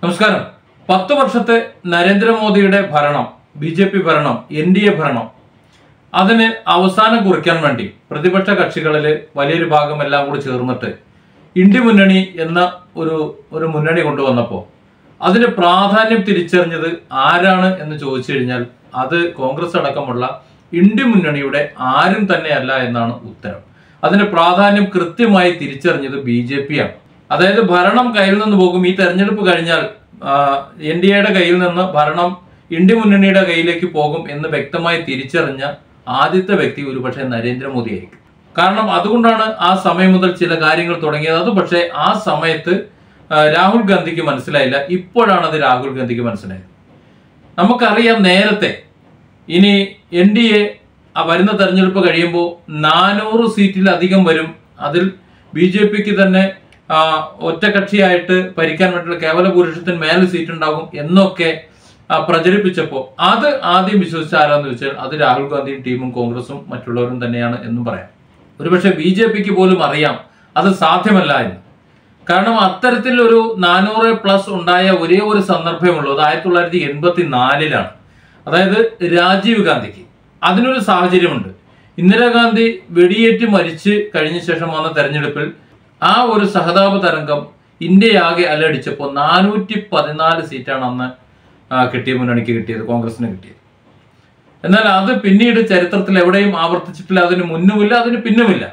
നമസ്കാരം പത്ത് വർഷത്തെ നരേന്ദ്രമോദിയുടെ ഭരണം ബി ജെ പി ഭരണം എൻ ഡി എ ഭരണം അതിന് അവസാനം കുറിക്കാൻ വേണ്ടി പ്രതിപക്ഷ കക്ഷികളിൽ വലിയൊരു ഭാഗം എല്ലാം കൂടി ചേർന്നിട്ട് ഇന്ത്യ മുന്നണി എന്ന ഒരു ഒരു മുന്നണി കൊണ്ടുവന്നപ്പോൾ അതിന് പ്രാധാന്യം തിരിച്ചറിഞ്ഞത് ആരാണ് എന്ന് ചോദിച്ചു കഴിഞ്ഞാൽ അത് കോൺഗ്രസ് അടക്കമുള്ള ഇന്ത്യ മുന്നണിയുടെ ആരും തന്നെയല്ല എന്നാണ് ഉത്തരം അതിന് പ്രാധാന്യം കൃത്യമായി തിരിച്ചറിഞ്ഞത് ബി ജെ പി ആണ് അതായത് ഭരണം കയ്യിൽ നിന്ന് പോകും ഈ തെരഞ്ഞെടുപ്പ് കഴിഞ്ഞാൽ എൻ ഡി എയുടെ കയ്യിൽ നിന്ന് ഭരണം ഇന്ത്യ മുന്നണിയുടെ കയ്യിലേക്ക് പോകും എന്ന് വ്യക്തമായി തിരിച്ചറിഞ്ഞ ആദ്യത്തെ വ്യക്തി ഒരുപക്ഷെ നരേന്ദ്രമോദി ആയിരിക്കും കാരണം അതുകൊണ്ടാണ് ആ സമയം മുതൽ ചില കാര്യങ്ങൾ തുടങ്ങിയത് അത് പക്ഷേ ആ സമയത്ത് ആ, രാഹുൽ ഗാന്ധിക്ക് മനസ്സിലായില്ല ഇപ്പോഴാണ് അത് രാഹുൽ ഗാന്ധിക്ക് മനസ്സിലായത് നമുക്കറിയാം നേരത്തെ ഇനി എൻ ഡി എ വരുന്ന തെരഞ്ഞെടുപ്പ് കഴിയുമ്പോൾ നാനൂറ് സീറ്റിലധികം വരും അതിൽ ബി ജെ പിക്ക് തന്നെ ആ, ഒറ്റകക്ഷിയായിട്ട് ഭരിക്കാൻ വേണ്ടിയുള്ള കേവല പുരുഷത്തിന് മേലെ സീറ്റ് ഉണ്ടാകും എന്നൊക്കെ ആ, പ്രചരിപ്പിച്ചപ്പോൾ അത് ആദ്യം വിശ്വസിച്ച ആരാന്ന് വെച്ചാൽ അത് രാഹുൽ ഗാന്ധിയും ടീമും കോൺഗ്രസും മറ്റുള്ളവരും തന്നെയാണ് എന്നും പറയാം ഒരുപക്ഷെ ബി ജെ പിക്ക് പോലും അറിയാം അത് സാധ്യമല്ല എന്ന് കാരണം അത്തരത്തിൽ ഒരു നാനൂറ് പ്ലസ് ഉണ്ടായ ഒരേ ഒരു സന്ദർഭമുള്ളൂ അത് ആയിരത്തി തൊള്ളായിരത്തി എൺപത്തി നാലിലാണ് അതായത് രാജീവ് ഗാന്ധിക്ക് അതിനൊരു സാഹചര്യമുണ്ട് ഇന്ദിരാഗാന്ധി വെടിയേറ്റ് മരിച്ച് കഴിഞ്ഞ ശേഷം വന്ന തെരഞ്ഞെടുപ്പിൽ ആ ഒരു സഹതാപ തരംഗം ഇന്ത്യയാകെ അലടിച്ചപ്പോൾ നാനൂറ്റി പതിനാല് സീറ്റാണ് അന്ന് ആ, കിട്ടിയ മുന്നണിക്ക് കിട്ടിയത് കോൺഗ്രസിന് കിട്ടിയത് എന്നാൽ അത് പിന്നീട് ചരിത്രത്തിൽ എവിടെയും ആവർത്തിച്ചിട്ടില്ല അതിന് മുന്നുമില്ല അതിന് പിന്നുമില്ല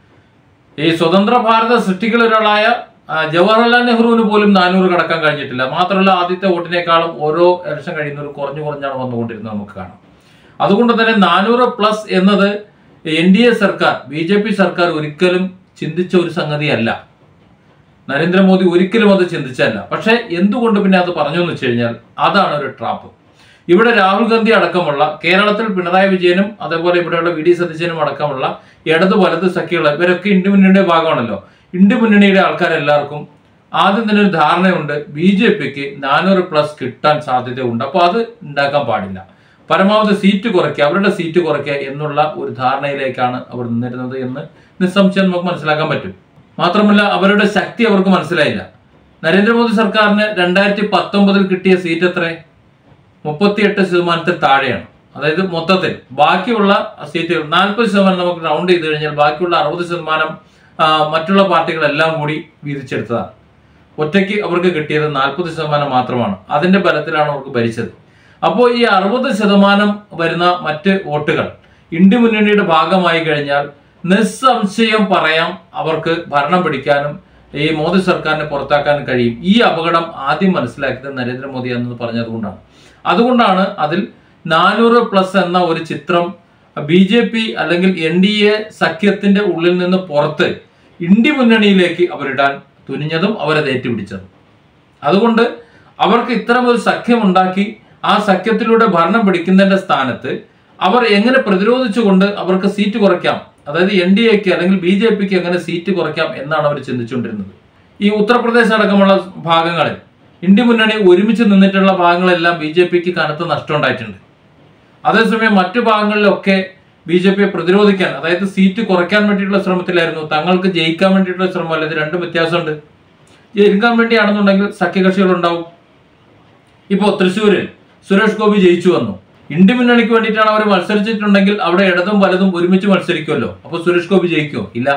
ഈ സ്വതന്ത്ര ഭാരത സൃഷ്ടികളിൽ ഒരാളായ ആ, ജവഹർലാൽ നെഹ്റുവിന് പോലും നാനൂറ് കടക്കാൻ കഴിഞ്ഞിട്ടില്ല മാത്രമല്ല ആദ്യത്തെ വോട്ടിനേക്കാളും ഓരോ ഇലക്ഷൻ കഴിയുന്നവർ കുറഞ്ഞു കുറഞ്ഞാണ് വന്നുകൊണ്ടിരുന്നത് നമുക്ക് കാണാം അതുകൊണ്ട് തന്നെ നാനൂറ് പ്ലസ് എന്നത് എൻ ഡി എ സർക്കാർ ബി ജെ പി സർക്കാർ ഒരിക്കലും ചിന്തിച്ച ഒരു സംഗതിയല്ല നരേന്ദ്രമോദി ഒരിക്കലും അത് ചിന്തിച്ചല്ല പക്ഷെ എന്തുകൊണ്ട് പിന്നെ അത് പറഞ്ഞു എന്ന് വെച്ച് കഴിഞ്ഞാൽ അതാണ് ഒരു ട്രാപ്പ് ഇവിടെ രാഹുൽ ഗാന്ധി അടക്കമുള്ള കേരളത്തിൽ പിണറായി വിജയനും അതേപോലെ ഇവിടെയുള്ള വി ഡി സതീശനും അടക്കമുള്ള ഇടത് വലത് സഖ്യകൾ ഇവരൊക്കെ ഇന്ത്യ മുന്നണിയുടെ ഭാഗമാണല്ലോ ഇന്ത്യ മുന്നണിയുടെ ആൾക്കാരെല്ലാവർക്കും ആദ്യം തന്നെ ഒരു ധാരണയുണ്ട് ബി ജെ പിക്ക് നാനൂറ് പ്ലസ് കിട്ടാൻ സാധ്യതയുണ്ട് അപ്പോൾ അത് ഉണ്ടാക്കാൻ പാടില്ല പരമാവധി സീറ്റ് കുറയ്ക്കുക അവരുടെ സീറ്റ് കുറയ്ക്കുക എന്നുള്ള ഒരു ധാരണയിലേക്കാണ് അവർ നിന്നിരുന്നത് എന്ന് നിസ്സംശയം നമുക്ക് മനസ്സിലാക്കാൻ പറ്റും മാത്രമല്ല അവരുടെ ശക്തി അവർക്ക് മനസ്സിലായില്ല നരേന്ദ്രമോദി സർക്കാരിന് രണ്ടായിരത്തി പത്തൊമ്പതിൽ കിട്ടിയ സീറ്റ് എത്ര മുപ്പത്തിയെട്ട് ശതമാനത്തിൽ താഴെയാണ് അതായത് മൊത്തത്തിൽ ബാക്കിയുള്ള സീറ്റുകൾ നാൽപ്പത് ശതമാനം നമുക്ക് റൗണ്ട് ചെയ്ത് കഴിഞ്ഞാൽ ബാക്കിയുള്ള അറുപത് ശതമാനം ആ, മറ്റുള്ള പാർട്ടികളെല്ലാം കൂടി വീതിച്ചെടുത്തതാണ് ഒറ്റയ്ക്ക് അവർക്ക് കിട്ടിയത് നാൽപ്പത് ശതമാനം മാത്രമാണ് അതിന്റെ ബലത്തിലാണ് അവർക്ക് ഭരിച്ചത് അപ്പോൾ ഈ അറുപത് ശതമാനം വരുന്ന മറ്റ് വോട്ടുകൾ ഇന്ത്യ മുന്നണിയുടെ ഭാഗമായി കഴിഞ്ഞാൽ നിസ്സംശയം പറയാം അവർക്ക് ഭരണം പിടിക്കാനും ഈ മോദി സർക്കാരിനെ പുറത്താക്കാനും കഴിയും ഈ അപകടം ആദ്യം മനസ്സിലാക്കിയത് നരേന്ദ്രമോദി എന്ന് പറഞ്ഞതുകൊണ്ടാണ് അതുകൊണ്ടാണ് അതിൽ നാനൂറ് പ്ലസ് എന്ന ഒരു ചിത്രം ബി ജെ പി അല്ലെങ്കിൽ എൻ ഡി എ സഖ്യത്തിന്റെ ഉള്ളിൽ നിന്ന് പുറത്ത് ഇന്ത്യ മുന്നണിയിലേക്ക് അവരിടാൻ തുനിഞ്ഞതും അവരത് ഏറ്റുപിടിച്ചതും അതുകൊണ്ട് അവർക്ക് ഇത്തരം ഒരു സഖ്യമുണ്ടാക്കി ആ സഖ്യത്തിലൂടെ ഭരണം പിടിക്കുന്നതിന്റെ സ്ഥാനത്ത് അവർ എങ്ങനെ പ്രതിരോധിച്ചുകൊണ്ട് അവർക്ക് സീറ്റ് കുറയ്ക്കാം അതായത് എൻ ഡി എക്ക് അല്ലെങ്കിൽ ബി ജെ പിക്ക് എങ്ങനെ സീറ്റ് കുറയ്ക്കാം എന്നാണ് അവർ ചിന്തിച്ചുകൊണ്ടിരുന്നത് ഈ ഉത്തർപ്രദേശ് അടക്കമുള്ള ഭാഗങ്ങളിൽ ഇന്ത്യ മുന്നണി ഒരുമിച്ച് നിന്നിട്ടുള്ള ഭാഗങ്ങളെല്ലാം ബി ജെ പിക്ക് കനത്ത നഷ്ടം ഉണ്ടായിട്ടുണ്ട് അതേസമയം മറ്റു ഭാഗങ്ങളിലൊക്കെ ബി ജെ പിയെ പ്രതിരോധിക്കാൻ അതായത് സീറ്റ് കുറയ്ക്കാൻ വേണ്ടിയിട്ടുള്ള ശ്രമത്തിലായിരുന്നു തങ്ങൾക്ക് ജയിക്കാൻ വേണ്ടിയിട്ടുള്ള ശ്രമമല്ല ഇത് രണ്ടും വ്യത്യാസമുണ്ട് ജയിക്കാൻ വേണ്ടിയാണെന്നുണ്ടെങ്കിൽ സഖ്യകക്ഷികൾ ഉണ്ടാവും ഇപ്പോൾ തൃശ്ശൂരിൽ സുരേഷ് ഗോപി ജയിച്ചു വന്നു ഇന്ത്യ മുന്നണിക്ക് വേണ്ടിയിട്ടാണ് അവർ മത്സരിച്ചിട്ടുണ്ടെങ്കിൽ അവിടെ ഇടതും വലതും ഒരുമിച്ച് മത്സരിക്കുമല്ലോ അപ്പൊ സുരേഷ് ഗോപി ജയിക്കുമോ ഇല്ല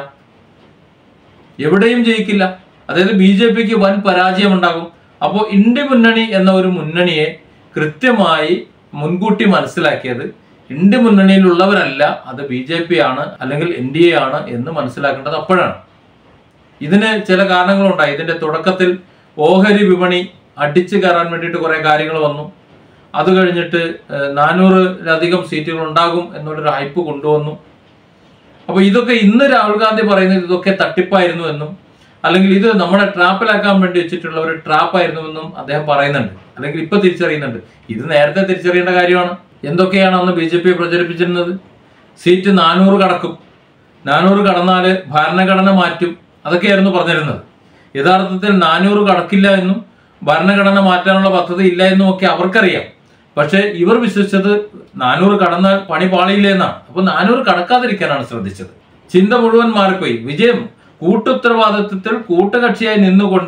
എവിടെയും ജയിക്കില്ല അതായത് ബി ജെ പിക്ക് വൻ പരാജയം ഉണ്ടാകും അപ്പോൾ ഇന്ത്യ മുന്നണി എന്ന ഒരു മുന്നണിയെ കൃത്യമായി മുൻകൂട്ടി മനസ്സിലാക്കിയത് ഇന്ത്യ മുന്നണിയിലുള്ളവരല്ല അത് ബി ജെ പി ആണ് അല്ലെങ്കിൽ എൻ ഡി എ ആണ് എന്ന് മനസ്സിലാക്കേണ്ടത് അപ്പോഴാണ് ഇതിന് ചില കാരണങ്ങളുണ്ടായി ഇതിന്റെ തുടക്കത്തിൽ ഓഹരി വിപണി അടിച്ചു കയറാൻ വേണ്ടിയിട്ട് കുറെ കാര്യങ്ങൾ വന്നു അത് കഴിഞ്ഞിട്ട് ഏഹ്, നാനൂറിലധികം സീറ്റുകൾ ഉണ്ടാകും എന്നുള്ളൊരു ഹൈപ്പ് കൊണ്ടുവന്നു അപ്പൊ ഇതൊക്കെ ഇന്ന് രാഹുൽ ഗാന്ധി പറയുന്നത് ഇതൊക്കെ തട്ടിപ്പായിരുന്നു എന്നും അല്ലെങ്കിൽ ഇത് നമ്മളെ ട്രാപ്പിലാക്കാൻ വേണ്ടി വെച്ചിട്ടുള്ള ഒരു ട്രാപ്പായിരുന്നു എന്നും അദ്ദേഹം പറയുന്നുണ്ട് അല്ലെങ്കിൽ ഇപ്പൊ തിരിച്ചറിയുന്നുണ്ട് ഇത് നേരത്തെ തിരിച്ചറിയേണ്ട കാര്യമാണ് എന്തൊക്കെയാണ് അന്ന് ബി ജെ പി പ്രചരിപ്പിച്ചിരുന്നത് സീറ്റ് നാനൂറ് കടക്കും നാനൂറ് കടന്നാല് ഭരണഘടന മാറ്റും അതൊക്കെയായിരുന്നു പറഞ്ഞിരുന്നത് യഥാർത്ഥത്തിൽ നാനൂറ് കടക്കില്ല എന്നും ഭരണഘടന മാറ്റാനുള്ള പദ്ധതി ഇല്ല എന്നും ഒക്കെ അവർക്കറിയാം പക്ഷെ ഇവർ വിശ്വസിച്ചത് നാനൂറ് കടന്നാൽ പണി പാളിയില്ല എന്നാണ് അപ്പൊ നാനൂറ് കടക്കാതിരിക്കാനാണ് ശ്രദ്ധിച്ചത് ചിന്ത മുഴുവൻ മാറിപ്പോയി വിജയം കൂട്ടുത്തരവാദിത്വത്തിൽ കൂട്ടുകക്ഷിയായി നിന്നുകൊണ്ട്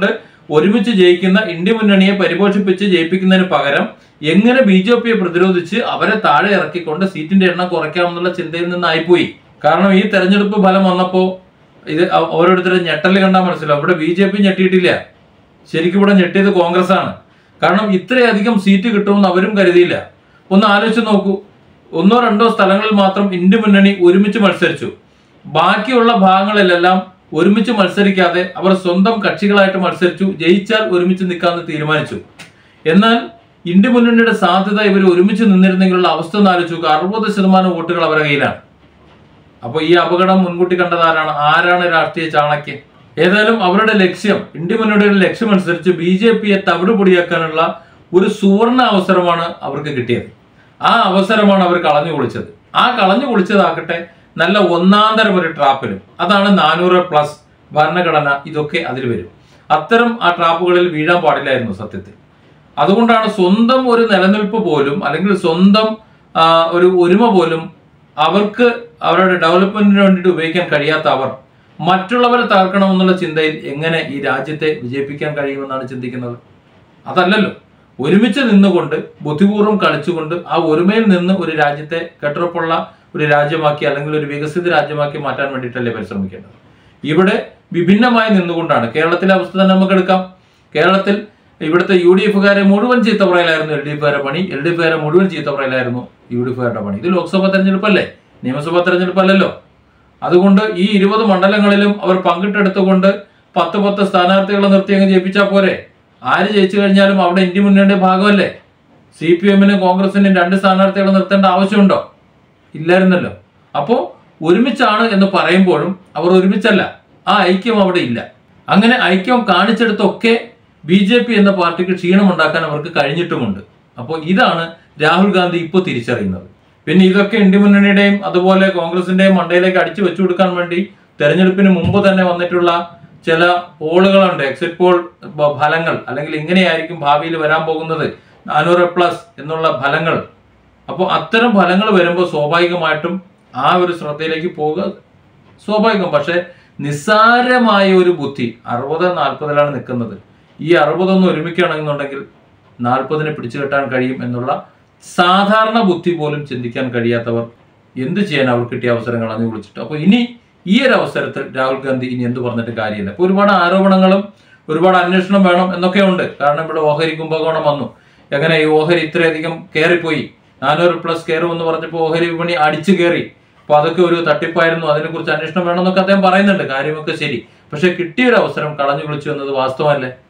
ഒരുമിച്ച് ജയിക്കുന്ന ഇന്ത്യ മുന്നണിയെ പരിപോഷിപ്പിച്ച് ജയിപ്പിക്കുന്നതിന് പകരം എങ്ങനെ ബി ജെ പിയെ പ്രതിരോധിച്ച് അവരെ താഴെ ഇറക്കിക്കൊണ്ട് സീറ്റിന്റെ എണ്ണം കുറയ്ക്കാമെന്നുള്ള ചിന്തയിൽ നിന്നായിപ്പോയി കാരണം ഈ തെരഞ്ഞെടുപ്പ് ഫലം വന്നപ്പോ ഇത് അവ- ഓരോരുത്തരും ഞെട്ടൽ കണ്ടാൽ മനസ്സിലാവും ഇവിടെ ബി ജെ പി ഞെട്ടിയിട്ടില്ല ശരിക്കും ഇവിടെ ഞെട്ടിയത് കോൺഗ്രസ് ആണ് കാരണം ഇത്രയധികം സീറ്റ് കിട്ടുമെന്ന് അവരും കരുതിയില്ല ഒന്ന് ആലോചിച്ച് നോക്കൂ ഒന്നോ രണ്ടോ സ്ഥലങ്ങളിൽ മാത്രം ഇന്ത്യ മുന്നണി ഒരുമിച്ച് മത്സരിച്ചു ബാക്കിയുള്ള ഭാഗങ്ങളിലെല്ലാം ഒരുമിച്ച് മത്സരിക്കാതെ അവർ സ്വന്തം കക്ഷികളായിട്ട് മത്സരിച്ചു ജയിച്ചാൽ ഒരുമിച്ച് നിൽക്കാമെന്ന് തീരുമാനിച്ചു എന്നാൽ ഇന്ത്യ മുന്നണിയുടെ സാധ്യത ഇവർ ഒരുമിച്ച് നിന്നിരുന്നെങ്കിലുള്ള അവസ്ഥ ഒന്ന് ആലോചിച്ചു നോക്കുക അറുപത് ശതമാനം വോട്ടുകൾ അവരുടെ കയ്യിലാണ് അപ്പൊ ഈ അപകടം മുൻകൂട്ടി കണ്ടത് ആരാണ് ആരാണ് രാഷ്ട്രീയ ചാണക്യൻ ഏതായാലും അവരുടെ ലക്ഷ്യം ഇന്ത്യ മുന്നണിയുടെ ലക്ഷ്യം അനുസരിച്ച് ബി ജെ പിയെ തവിട് പൊടിയാക്കാനുള്ള ഒരു സുവർണ അവസരമാണ് അവർക്ക് കിട്ടിയത് ആ അവസരമാണ് അവർ കളഞ്ഞു കുളിച്ചത് ആ കളഞ്ഞു കുളിച്ചതാകട്ടെ നല്ല ഒന്നാന്തരം ഒരു ട്രാപ്പിലും അതാണ് നാനൂറ് പ്ലസ് ഭരണഘടന ഇതൊക്കെ അതിൽ വരും അത്തരം ആ ട്രാപ്പുകളിൽ വീഴാൻ പാടില്ലായിരുന്നു സത്യത്തിൽ അതുകൊണ്ടാണ് സ്വന്തം ഒരു നിലനിൽപ്പ് പോലും അല്ലെങ്കിൽ സ്വന്തം ആ, ഒരു ഒരുമ പോലും അവർക്ക് അവരുടെ ഡെവലപ്മെന്റിന് വേണ്ടിയിട്ട് ഉപയോഗിക്കാൻ കഴിയാത്ത അവർ മറ്റുള്ളവരെ താഴ്ക്കണമെന്നുള്ള ചിന്തയിൽ എങ്ങനെ ഈ രാജ്യത്തെ വിജയിപ്പിക്കാൻ കഴിയുമെന്നാണ് ചിന്തിക്കുന്നത് അതല്ലല്ലോ ഒരുമിച്ച് നിന്നുകൊണ്ട് ബുദ്ധിപൂർവ്വം കളിച്ചുകൊണ്ട് ആ ഒരുമയിൽ നിന്ന് ഒരു രാജ്യത്തെ കെട്ടുറപ്പുള്ള ഒരു രാജ്യമാക്കി അല്ലെങ്കിൽ ഒരു വികസിത രാജ്യമാക്കി മാറ്റാൻ വേണ്ടിയിട്ടല്ലേ പരിശ്രമിക്കേണ്ടത് ഇവിടെ വിഭിന്നമായി നിന്നുകൊണ്ടാണ് കേരളത്തിലെ അവസ്ഥ തന്നെ നമുക്ക് എടുക്കാം കേരളത്തിൽ ഇവിടുത്തെ യു ഡി എഫുകാരെ മുഴുവൻ ചീത്ത പറയലായിരുന്നു എൽ ഡി എഫുകാരെ പണി എൽ ഡി എഫുകാരെ മുഴുവൻ ചീത്ത പറയലായിരുന്നു യു ഡി എഫുകാരുടെ പണി ഇത് ലോക്സഭാ തെരഞ്ഞെടുപ്പല്ലേ നിയമസഭാ തെരഞ്ഞെടുപ്പല്ലല്ലോ അതുകൊണ്ട് ഈ ഇരുപത് മണ്ഡലങ്ങളിലും അവർ പങ്കിട്ടെടുത്തുകൊണ്ട് പത്ത് പത്ത് സ്ഥാനാർത്ഥികളെ നിർത്തി അങ്ങ് ജയിപ്പിച്ചാൽ പോരെ ആര് ജയിച്ചു കഴിഞ്ഞാലും അവിടെ ഇന്ത്യ മുന്നണിയുടെ ഭാഗമല്ലേ സി പി എമ്മിനും കോൺഗ്രസിനും രണ്ട് സ്ഥാനാർത്ഥികളെ നിർത്തേണ്ട ആവശ്യമുണ്ടോ ഇല്ലായിരുന്നല്ലോ അപ്പോൾ ഒരുമിച്ചാണ് എന്ന് പറയുമ്പോഴും അവർ ഒരുമിച്ചല്ല ആ ഐക്യം അവിടെ ഇല്ല അങ്ങനെ ഐക്യം കാണിച്ചെടുത്തൊക്കെ ബി ജെ പി എന്ന പാർട്ടിക്ക് ക്ഷീണമുണ്ടാക്കാൻ അവർക്ക് കഴിഞ്ഞിട്ടുമുണ്ട് അപ്പോൾ ഇതാണ് രാഹുൽ ഗാന്ധി ഇപ്പോൾ തിരിച്ചറിയുന്നത് പിന്നെ ഇതൊക്കെ ഇന്ത്യ മുന്നണിയുടെയും അതുപോലെ കോൺഗ്രസിന്റെയും മണ്ടയിലേക്ക് അടിച്ചു വെച്ചു കൊടുക്കാൻ വേണ്ടി തെരഞ്ഞെടുപ്പിന് മുമ്പ് തന്നെ വന്നിട്ടുള്ള ചില പോളുകളുണ്ട് എക്സിറ്റ് പോൾ ബ- ഫലങ്ങൾ അല്ലെങ്കിൽ ഇങ്ങനെയായിരിക്കും ഭാവിയിൽ വരാൻ പോകുന്നത് നാനൂറ് പ്ലസ് എന്നുള്ള ഫലങ്ങൾ അപ്പോൾ അത്തരം ഫലങ്ങൾ വരുമ്പോൾ സ്വാഭാവികമായിട്ടും ആ ഒരു ശ്രദ്ധയിലേക്ക് പോവുക സ്വാഭാവികം പക്ഷെ നിസ്സാരമായ ഒരു ബുദ്ധി അറുപത് നാൽപ്പതിലാണ് നിൽക്കുന്നത് ഈ അറുപതൊന്ന് ഒരുമിക്കുകയാണെന്നുണ്ടെങ്കിൽ നാൽപ്പതിനെ പിടിച്ചു കെട്ടാൻ കഴിയും എന്നുള്ള സാധാരണ ബുദ്ധി പോലും ചിന്തിക്കാൻ കഴിയാത്തവർ എന്ത് ചെയ്യാൻ അവർ കിട്ടിയ അവസരം കളഞ്ഞു വിളിച്ചിട്ട് അപ്പോൾ ഇനി ഈ ഒരു അവസരത്തിൽ രാഹുൽ ഗാന്ധി ഇനി എന്ത് പറഞ്ഞിട്ട് കാര്യമില്ല ഇപ്പോൾ ഒരുപാട് ആരോപണങ്ങളും ഒരുപാട് അന്വേഷണം വേണം എന്നൊക്കെ ഉണ്ട് കാരണം ഇവിടെ ഓഹരി കുംഭകോണം വന്നു എങ്ങനെ ഈ ഓഹരി ഇത്രയധികം കയറിപ്പോയി നാനൂറ് പ്ലസ് കയറുമെന്ന് പറഞ്ഞപ്പോൾ ഓഹരി വിപണി അടിച്ചു കയറി അപ്പൊ അതൊക്കെ ഒരു തട്ടിപ്പായിരുന്നു അതിനെക്കുറിച്ച് അന്വേഷണം വേണമെന്നൊക്കെ അദ്ദേഹം പറയുന്നുണ്ട് കാര്യമൊക്കെ ശരി പക്ഷെ കിട്ടിയൊരു അവസരം കളഞ്ഞു കുളിച്ചു എന്നത് വാസ്തവമല്ലേ